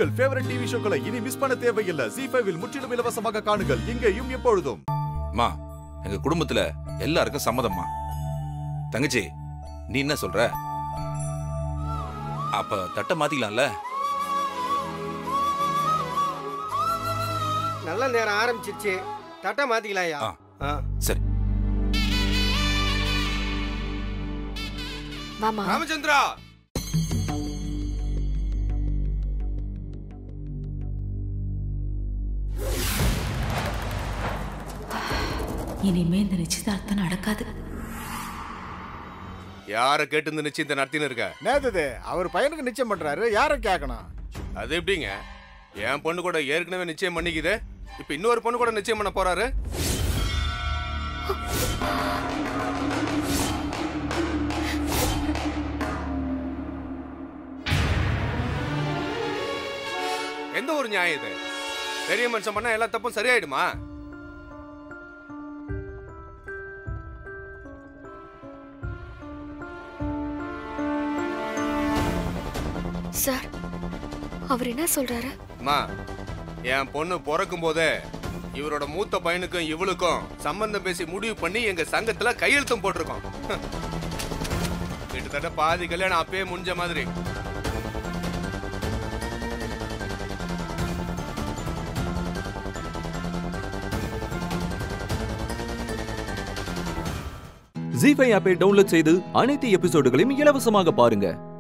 உங்கள் favourite TV ஷோக்களை இனி miss பண்ண தேவையில்லை ஜி ஃபைவில் முற்றிலும் இலவசமாக காணுங்கள் இங்கேயும் எப்பொழுதும் அம்மா எங்க குடும்பத்துல எல்லாருக்கும் சம்மதம்மா தங்கச்சி நீ என்ன சொல்ற அப்ப தட்டை மாத்திக்கலாம்ல நல்ல நேரம் ஆரம்பிச்சிருச்சு தட்டை மாத்திக்கலாம்யா ஆ. ஆ. சரி வாமா ராமச்சந்திரா இனிமே இந்த நிச்சயதார்த்தம் நடக்காது யார கேட்டு இந்த நிச்சயத்தை நடத்தின்னு இருக்க நேத்து அவர் பையனுக்கு நிச்சயம் பண்றாரு யாரை கேட்கணும் அது எப்படிங்க என் பொண்ணு கூட ஏற்கனவே நிச்சயம் பண்ணிக்குது இப்ப இன்னொரு பொண்ணு கூட நிச்சயம் பண்ண போறாரு எந்த ஒரு நியாயம் இது பெரிய மனுஷன் பண்ணா எல்லா தப்பும் சரியாயிடுமா சார் அவர் என்ன சொல்றாரு அம்மா என் பொண்ணு பிறக்கும் போதே இவரோட மூத்த பையனுக்கும் இவளுக்கும் சம்பந்தம் பேசி முடிவு பண்ணி எங்க சங்கத்துல கையெழுத்தும் போட்டிருக்கோம் கிட்டத்தட்ட பாதி கல்யாணம் அப்பயே முடிஞ்ச மாதிரி ஜி ஃபைவ் ஆப்பை டவுன்லோட் செய்து அனைத்து எபிசோடுகளையும் இலவசமாக பாருங்க